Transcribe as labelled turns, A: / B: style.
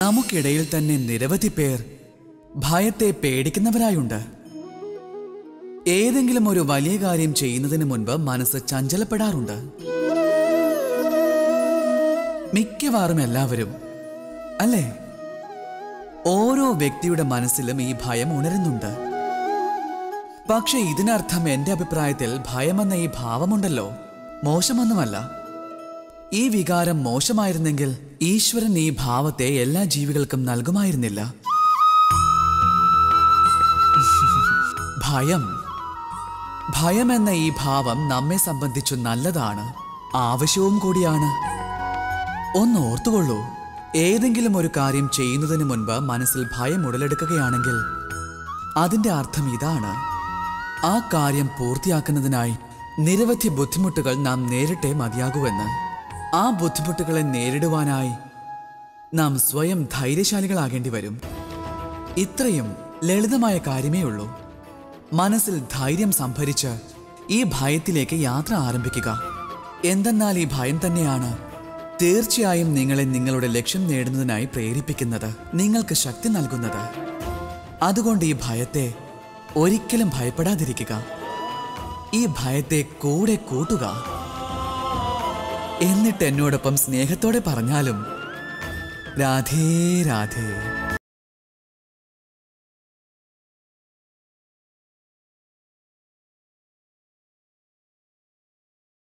A: നമുക്കിടയിൽ തന്നെ നിരവധി പേർ ഭയത്തെ പേടിക്കുന്നവരായുണ്ട് ഏതെങ്കിലും ഒരു വലിയ കാര്യം ചെയ്യുന്നതിന് മുൻപ് മനസ്സ് ചഞ്ചലപ്പെടാറുണ്ട് മിക്കവാറും എല്ലാവരും അല്ലേ ഓരോ വ്യക്തിയുടെ മനസ്സിലും ഈ ഭയം ഉണരുന്നുണ്ട് പക്ഷെ ഇതിനർത്ഥം എന്റെ അഭിപ്രായത്തിൽ ഭയമെന്ന ഈ ഭാവമുണ്ടല്ലോ മോശമൊന്നുമല്ല ഈ വികാരം മോശമായിരുന്നെങ്കിൽ ഈശ്വരൻ ഈ ഭാവത്തെ എല്ലാ ജീവികൾക്കും നൽകുമായിരുന്നില്ല ഭയം ഭയം എന്ന ഈ ഭാവം നമ്മെ സംബന്ധിച്ചു നല്ലതാണ് ആവശ്യവും കൂടിയാണ് ഒന്ന് ഓർത്തുകൊള്ളൂ ഏതെങ്കിലും ഒരു കാര്യം ചെയ്യുന്നതിന് മുൻപ് മനസ്സിൽ ഭയം ഉടലെടുക്കുകയാണെങ്കിൽ അതിന്റെ അർത്ഥം ഇതാണ് ആ കാര്യം പൂർത്തിയാക്കുന്നതിനായി നിരവധി ബുദ്ധിമുട്ടുകൾ നാം നേരിട്ടേ മതിയാകൂവെന്ന് ആ ബുദ്ധിമുട്ടുകളെ നേരിടുവാനായി നാം സ്വയം ധൈര്യശാലികളാകേണ്ടി വരും ഇത്രയും ലളിതമായ കാര്യമേ ഉള്ളൂ മനസ്സിൽ ധൈര്യം സംഭരിച്ച് ഈ ഭയത്തിലേക്ക് യാത്ര ആരംഭിക്കുക എന്തെന്നാൽ ഈ ഭയം തന്നെയാണ് തീർച്ചയായും നിങ്ങളെ നിങ്ങളുടെ ലക്ഷ്യം നേടുന്നതിനായി പ്രേരിപ്പിക്കുന്നത് നിങ്ങൾക്ക് ശക്തി നൽകുന്നത് അതുകൊണ്ട് ഈ ഭയത്തെ ഒരിക്കലും ഭയപ്പെടാതിരിക്കുക ഈ ഭയത്തെ കൂടെ കൂട്ടുക എന്നിട്ട് എന്നോടൊപ്പം സ്നേഹത്തോടെ പറഞ്ഞാലും രാധേ രാധേ